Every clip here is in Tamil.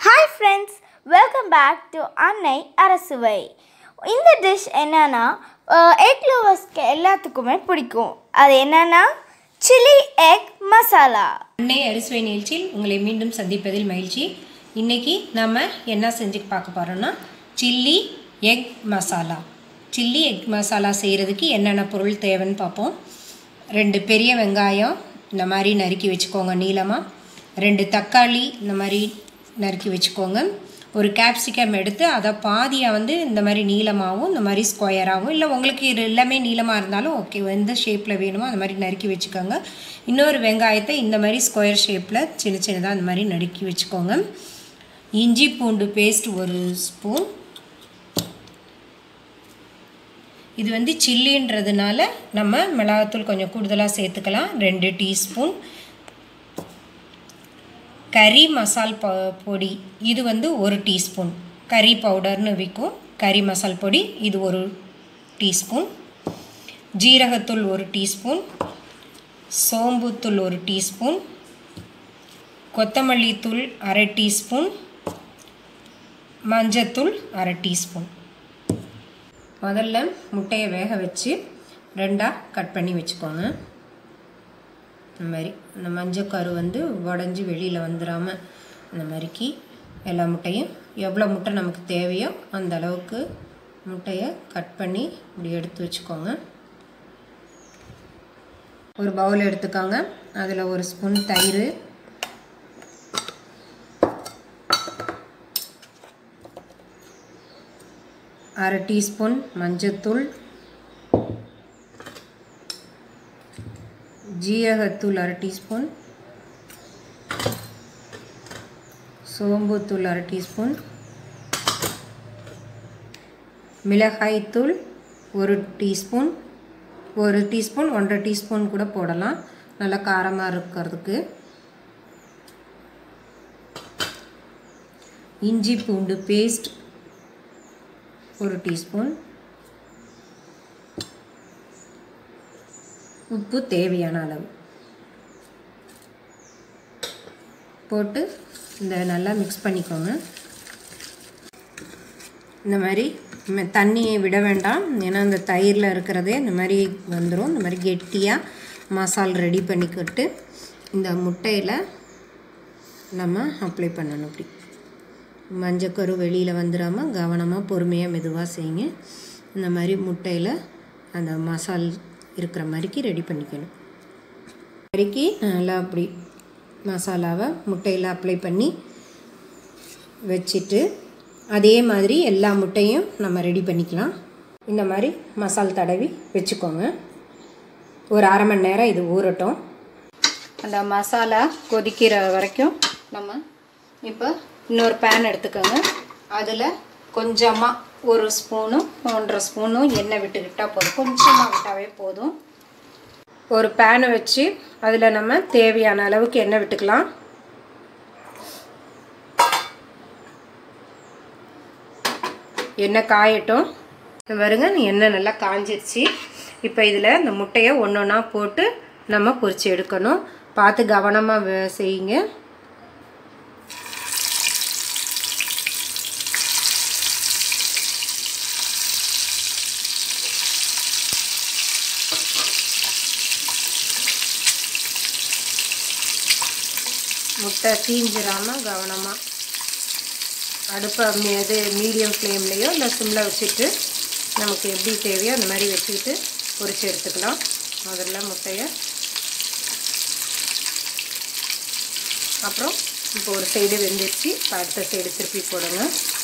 Hi friends welcome back to Annai அரசுவை இந்த டிஷ் என்னன்னா எக் லவர்ஸ்க்கு எல்லாத்துக்குமே பிடிக்கும் அது என்னன்னா சில்லி எக் மசாலா அன்னை அரிசுவை நிகழ்ச்சியில் உங்களை மீண்டும் சந்திப்பதில் மகிழ்ச்சி இன்றைக்கி நம்ம என்ன செஞ்சு பார்க்க போகிறோம்னா chilli egg masala chilli egg masala செய்கிறதுக்கு என்னென்ன பொருள் தேவைன்னு பார்ப்போம் ரெண்டு பெரிய வெங்காயம் இந்த மாதிரி நறுக்கி வச்சுக்கோங்க நீளமாக ரெண்டு தக்காளி இந்த மாதிரி நறுக்கி வச்சுக்கோங்க ஒரு கேப்சிகம் எடுத்து அதை பாதியாக வந்து இந்த மாதிரி நீளமாகவும் இந்த மாதிரி ஸ்கொயராகவும் இல்லை உங்களுக்கு இது எல்லாமே நீளமாக இருந்தாலும் ஓகே எந்த ஷேப்பில் வேணுமோ அந்த மாதிரி நறுக்கி வச்சுக்கோங்க இன்னொரு வெங்காயத்தை இந்த மாதிரி ஸ்கொயர் ஷேப்பில் சின்ன சின்னதாக அந்த மாதிரி நறுக்கி வச்சுக்கோங்க இஞ்சி பூண்டு பேஸ்ட் ஒரு ஸ்பூன் இது வந்து சில்லின்றதுனால நம்ம மிளகாத்தூள் கொஞ்சம் கூடுதலாக சேர்த்துக்கலாம் ரெண்டு டீஸ்பூன் கறி மசால் ப பொடி இது வந்து ஒரு டீஸ்பூன் கறி பவுடர்னு விற்கும் கறி மசால் பொடி இது ஒரு டீஸ்பூன் ஜீரகத்தூள் ஒரு டீஸ்பூன் சோம்புத்தூள் ஒரு டீஸ்பூன் கொத்தமல்லி தூள் அரை டீஸ்பூன் மஞ்சத்தூள் அரை டீஸ்பூன் முதல்ல முட்டையை வேக வச்சு ரெண்டாக கட் பண்ணி வச்சுக்கோங்க இந்த மாதிரி இந்த மஞ்சக்கரு வந்து உடஞ்சி வெளியில் வந்துடாமல் இந்த மாதிரிக்கு எல்லா முட்டையும் எவ்வளோ முட்டை நமக்கு தேவையோ அந்த அளவுக்கு முட்டையை கட் பண்ணி இப்படி எடுத்து வச்சுக்கோங்க ஒரு பவுல் எடுத்துக்கோங்க அதில் ஒரு ஸ்பூன் தயிர் அரை டீஸ்பூன் மஞ்சத்தூள் ஜீரகத்தூள் அரை டீஸ்பூன் சோம்புத்தூள் அரை டீஸ்பூன் மிளகாய்த்தூள் ஒரு டீஸ்பூன் ஒரு டீஸ்பூன் ஒன்றரை டீஸ்பூன் கூட போடலாம் நல்லா காரமாக இருக்கிறதுக்கு இஞ்சி பூண்டு பேஸ்ட் ஒரு டீஸ்பூன் உப்பு தேவையான அளவு போட்டு இந்த நல்லா மிக்ஸ் பண்ணிக்கோங்க இந்த மாதிரி ம- தண்ணியை விட வேண்டாம் ஏன்னா இந்த தயிரில் இருக்கிறதே இந்த மாதிரி வந்துடும் இந்த மாதிரி கெட்டியாக மசால் ரெடி பண்ணிக்கிட்டு இந்த முட்டையில் நம்ம அப்ளை பண்ணணும் இப்படி மஞ்சக்கரு வெளியில் வந்துடாமல் கவனமாக பொறுமையாக மெதுவாக செய்யுங்க இந்த மாதிரி முட்டையில் அந்த மசால் இருக்கிற மாதிரிக்கு ரெடி பண்ணிக்கணும் மாதிரிக்கு நல்லா அப்படி மசாலாவை முட்டையில் அப்ளை பண்ணி வச்சுட்டு அதே மாதிரி எல்லா முட்டையும் நம்ம ரெடி பண்ணிக்கலாம் இந்த மாதிரி மசால் தடவி வச்சுக்கோங்க ஒரு அரை மணி நேரம் இது ஊறட்டும் அந்த மசாலா கொதிக்கிற வரைக்கும் நம்ம இப்போ இன்னொரு பேன் எடுத்துக்கோங்க அதில் கொஞ்சமாக ஒரு ஸ்பூனும் ஒன்றரை ஸ்பூனும் எண்ணெய் விட்டுக்கிட்டால் போதும் கொஞ்சமாக விட்டாவே போதும் ஒரு பேனை வச்சு அதில் நம்ம தேவையான அளவுக்கு எண்ணெய் விட்டுக்கலாம் எண்ணெய் காயட்டும் இது பாருங்க எண்ணெய் நல்லா காஞ்சிருச்சு இப்போ இதில் இந்த முட்டையை ஒன்று ஒன்றா போட்டு நம்ம பொரிச்சு எடுக்கணும் பார்த்து கவனமாக செய்யுங்க முட்டை தீஞ்சிராமல் கவனமாக அடுப்பை மீ- இது மீடியம் ஃப்ளேம்லேயோ இல்லை சிம்மில் வச்சுட்டு நமக்கு எப்படி தேவையோ அந்த மாதிரி வச்சுக்கிட்டு பொரிச்சு எடுத்துக்கலாம் முதல்ல முட்டையை அப்புறம் இப்போ ஒரு சைடு வெந்துருச்சு இப்போ அடுத்த சைடு திருப்பி போடுங்க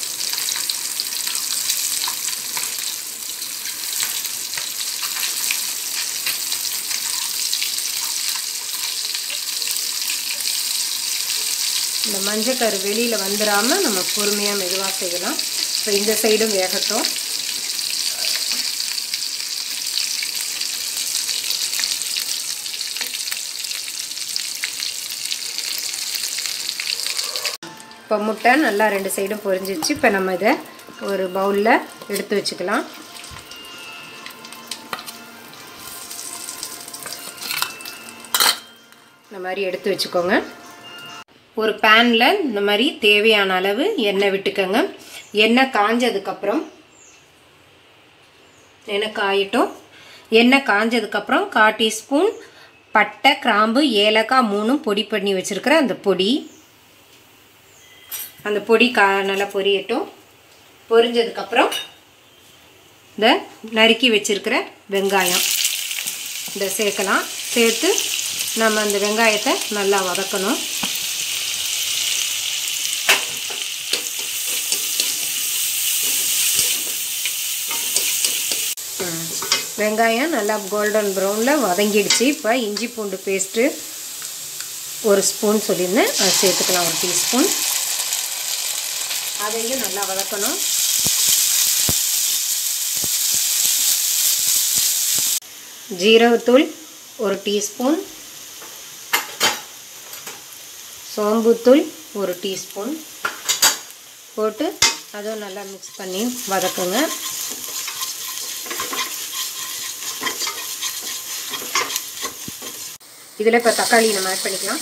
இந்த மஞ்சக்கரு வெளியில் வந்துடாமல் நம்ம பொறுமையாக மெதுவாக செய்யலாம் இப்போ இந்த சைடும் வேகட்டும் இப்போ முட்டை நல்லா ரெண்டு சைடும் பொரிஞ்சிச்சு இப்போ நம்ம இதை ஒரு பவுலில் எடுத்து வச்சுக்கலாம் இந்த மாதிரி எடுத்து வச்சுக்கோங்க ஒரு பேனில் இந்த மாதிரி தேவையான அளவு எண்ணெய் விட்டுக்கோங்க எண்ணெய் காஞ்சதுக்கப்புறம் எண்ணெய் காயட்டும் எண்ணெய் காஞ்சதுக்கப்புறம் கால் டீஸ்பூன் பட்டை கிராம்பு ஏலக்காய் மூணும் பொடி பண்ணி வச்சுருக்கிற அந்த பொடி அந்த பொடி கா நல்லா பொரியட்டும் பொரிஞ்சதுக்கப்புறம் இந்த நறுக்கி வச்சுருக்கிற வெங்காயம் இதை சேர்க்கலாம் சேர்த்து நம்ம அந்த வெங்காயத்தை நல்லா வதக்கணும் ம். வெங்காயம் நல்லா கோல்டன் ப்ரௌனில் வதங்கிடுச்சு இப்போ இஞ்சி பூண்டு பேஸ்ட்டு ஒரு ஸ்பூன் சொல்லியிருந்தேன் அது சேர்த்துக்கலாம் ஒரு டீஸ்பூன் அதையும் நல்லா வதக்கணும் ஜீரகத்தூள் ஒரு டீஸ்பூன் சோம்புத்தூள் ஒரு டீஸ்பூன் போட்டு அதுவும் நல்லா மிக்ஸ் பண்ணி வதக்குங்க இதில் இப்போ தக்காளி நம்ம ஆட் பண்ணிக்கலாம்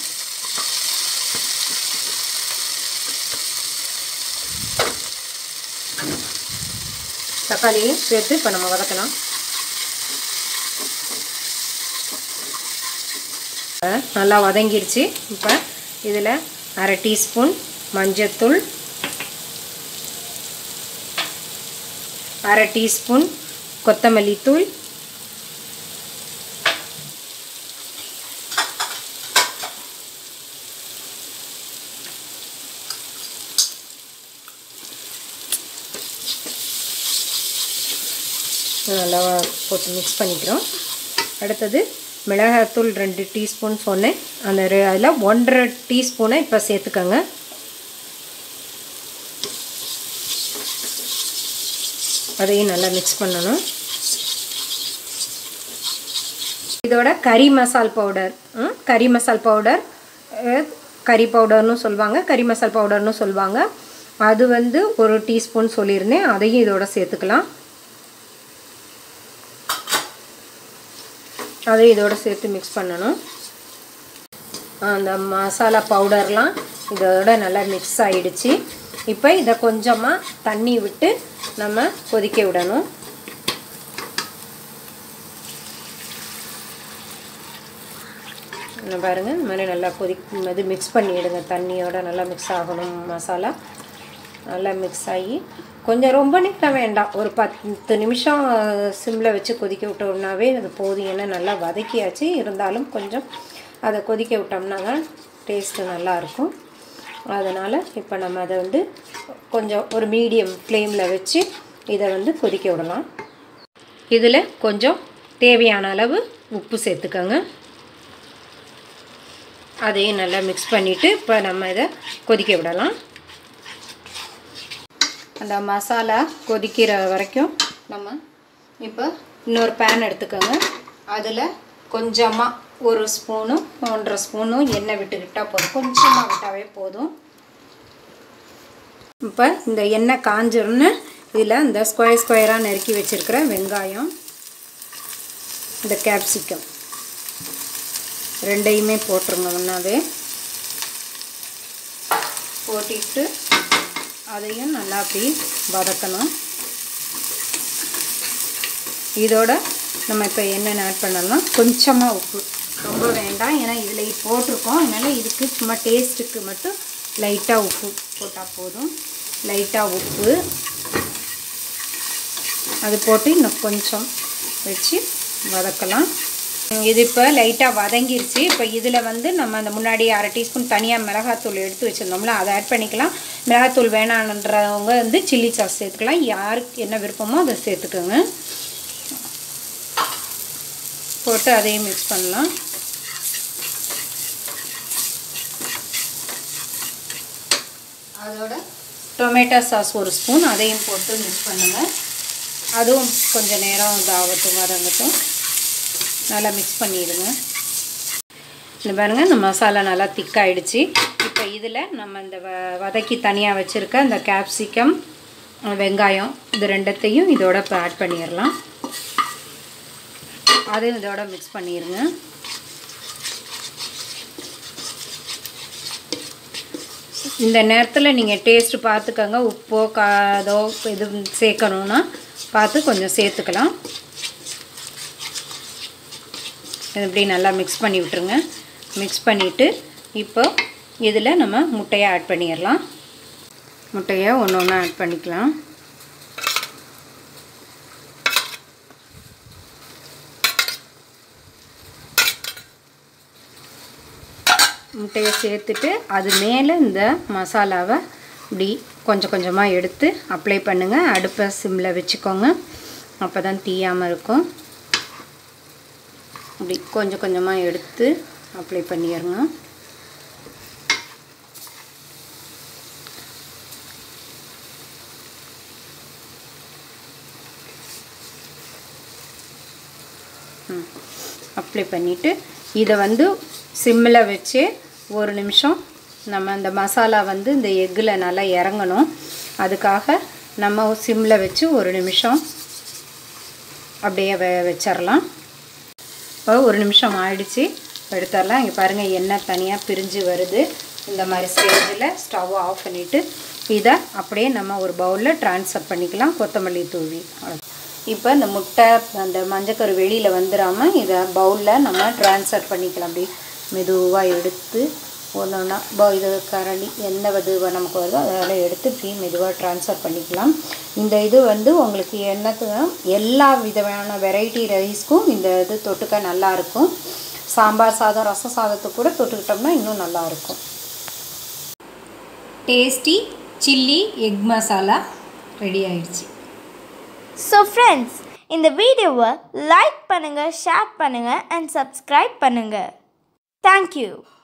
தக்காளியையும் சேர்த்து இப்போ நம்ம வதக்கலாம் நல்லா வதங்கிடுச்சு இப்போ இதில் அரை டீஸ்பூன் மஞ்சத்தூள் அரை டீஸ்பூன் கொத்தமல்லி தூள் நல்லா போட்டு மிக்ஸ் பண்ணிக்கிறோம் அடுத்தது மிளகாத்தூள் ரெண்டு டீஸ்பூன் சொன்னேன் அந்த ரெ- அதில் ஒன்றரை டீஸ்பூனை இப்போ சேர்த்துக்கோங்க அதையும் நல்லா மிக்ஸ் பண்ணணும் இதோட கறி மசால் பவுடர் ம், கறி மசால் பவுடர் அஹ், கறி பவுடர்னு சொல்லுவாங்க கறி மசால் பவுடர்னு சொல்லுவாங்க அது வந்து ஒரு டீஸ்பூன் சொல்லியிருந்தேன் அதையும் இதோட சேர்த்துக்கலாம் அதையும் இதோட சேர்த்து மிக்ஸ் பண்ணணும் அந்த மசாலா பவுடர்லாம் இதோட நல்லா மிக்ஸ் ஆயிடுச்சு இப்போ இதை கொஞ்சமாக தண்ணி விட்டு நம்ம கொதிக்க விடணும் இங்க பாருங்க இந்த மாதிரி நல்லா கொதிக்கும் இது மிக்ஸ் பண்ணிவிடுங்க தண்ணியோட நல்லா மிக்ஸ் ஆகணும் மசாலா நல்லா மிக்ஸ் ஆகி கொஞ்சம் ரொம்ப நேரம் வேண்டாம் ஒரு பத்து நிமிஷம் சிம்மில் வச்சு கொதிக்க விட்டோம்னாவே அது போதும் ஏன்னா நல்லா வதக்கியாச்சு இருந்தாலும் கொஞ்சம் அதை கொதிக்க விட்டோம்னா தான் டேஸ்ட்டு நல்லாயிருக்கும் அதனால் இப்போ நம்ம அதை வந்து கொஞ்சம் ஒரு மீடியம் ஃப்ளேமில் வச்சு இதை வந்து கொதிக்க விடலாம் இதில் கொஞ்சம் தேவையான அளவு உப்பு சேர்த்துக்கோங்க அதையும் நல்லா மிக்ஸ் பண்ணிவிட்டு இப்போ நம்ம இதை கொதிக்க விடலாம் அந்த மசாலா கொதிக்கிற வரைக்கும் நம்ம இப்போ இன்னொரு பேன் எடுத்துக்கோங்க அதில் கொஞ்சமாக ஒரு ஸ்பூனும் ஒன்றரை ஸ்பூனும் எண்ணெய் விட்டுக்கிட்டால் போதும் கொஞ்சமாக விட்டாவே போதும் இப்போ இந்த எண்ணெய் காஞ்சோன்னு இதில் இந்த ஸ்கொயர் ஸ்கொயராக நறுக்கி வச்சுருக்கிற வெங்காயம் இந்த கேப்சிகம் ரெண்டையுமே போட்டுருங்க ஒன்றாவே போட்டிட்டு அதையும் நல்லா அப்படி வதக்கணும் இதோட நம்ம இப்போ என்னென்ன ஆட் பண்ணலாம் கொஞ்சமாக உப்பு ரொம்ப வேண்டாம் ஏன்னா இதில் போட்டிருக்கோம் அதனால் இதுக்கு சும்மா டேஸ்ட்டுக்கு மட்டும் லைட்டாக உப்பு போட்டால் போதும் லைட்டாக உப்பு அது போட்டு இன்னும் கொஞ்சம் வச்சு வதக்கலாம் இது இப்போ லைட்டாக வதங்கிருச்சு இப்போ இதில் வந்து நம்ம அந்த முன்னாடி அரை டீஸ்பூன் தனியாக மிளகாத்தூள் எடுத்து வச்சுருந்தோம்ல அதை ஆட் பண்ணிக்கலாம் மிளகாத்தூள் வேணான்றவங்க வந்து சில்லி சாஸ் சேர்த்துக்கலாம் யாருக்கு என்ன விருப்பமோ அதை சேர்த்துக்கோங்க போட்டு அதையும் மிக்ஸ் பண்ணலாம் அதோட டொமேட்டோ சாஸ் ஒரு ஸ்பூன் அதையும் போட்டு மிக்ஸ் பண்ணுங்கள் அதுவும் கொஞ்சம் நேரம் இதாகட்டும் வதங்கட்டும் நல்லா மிக்ஸ் பண்ணிடுங்க இந்த பாருங்க இந்த மசாலா நல்லா திக்காயிடுச்சு இப்போ இதில் நம்ம இந்த வ வதக்கி தனியாக வச்சுருக்க இந்த கேப்சிகம் வெங்காயம் இது ரெண்டத்தையும் இதோட இப்போ ஆட் பண்ணிடலாம் அதையும் இதோட மிக்ஸ் பண்ணிடுங்க இந்த நேரத்தில் நீங்கள் டேஸ்ட்டு பார்த்துக்கோங்க உப்போ காதோ இது சேர்க்கணுன்னா பார்த்து கொஞ்சம் சேர்த்துக்கலாம் இது இப்படி நல்லா மிக்ஸ் பண்ணி விட்டுருங்க மிக்ஸ் பண்ணிவிட்டு இப்போ இதில் நம்ம முட்டையை ஆட் பண்ணிடலாம் முட்டையை ஒன்று ஒன்றா ஆட் பண்ணிக்கலாம் முட்டையை சேர்த்துட்டு அது மேலே இந்த மசாலாவை இப்படி கொஞ்சம் கொஞ்சமாக எடுத்து அப்ளை பண்ணுங்கள் அடுப்பை சிம்மில் வச்சுக்கோங்க அப்போ தான் தீயாமல் இருக்கும் இப்படி கொஞ்சம் கொஞ்சமாக எடுத்து அப்ளை பண்ணிடுங்க அப்ளை பண்ணிவிட்டு இதை வந்து சிம்மில் வச்சு ஒரு நிமிஷம் நம்ம அந்த மசாலா வந்து இந்த எக்கில் நல்லா இறங்கணும் அதுக்காக நம்ம சிம்மில் வச்சு ஒரு நிமிஷம் அப்படியே வெ வச்சிடலாம் இப்போ ஒரு நிமிஷம் ஆயிடுச்சு எடுத்துடலாம் இங்கே பாருங்கள் எண்ணெய் தனியாக பிரிஞ்சு வருது இந்த மாதிரி ஸ்டேஜில் ஸ்டவ் ஆஃப் பண்ணிவிட்டு இதை அப்படியே நம்ம ஒரு பவுலில் ட்ரான்ஸ்ஃபர் பண்ணிக்கலாம் கொத்தமல்லி தூவி இப்போ இந்த முட்டை அந்த மஞ்சக்கரு வெளியில் வந்துடாமல் இதை பவுலில் நம்ம ட்ரான்ஸ்ஃபர் பண்ணிக்கலாம் அப்படி மெதுவாக எடுத்து ஒன்று ஒன்றா போ இது கரண்டி எந்த இது நமக்கு வருதோ அதெல்லாம் எடுத்து இப்படி மெதுவாக ட்ரான்ஸ்ஃபர் பண்ணிக்கலாம் இந்த இது வந்து உங்களுக்கு என்னத்துக்கு எல்லா விதமான வெரைட்டி ரைஸ்க்கும் இந்த இது தொட்டுக்க நல்லாயிருக்கும் சாம்பார் சாதம் ரசம் சாதத்துக்கு கூட தொட்டுக்கிட்டோம்னா இன்னும் நல்லாயிருக்கும் tasty chilli egg masala ready ஆயிடுச்சு ஸோ ஃப்ரெண்ட்ஸ் இந்த வீடியோவை லைக் பண்ணுங்கள் ஷேர் பண்ணுங்கள் அண்ட் சப்ஸ்கிரைப் பண்ணுங்கள் தேங்க்யூ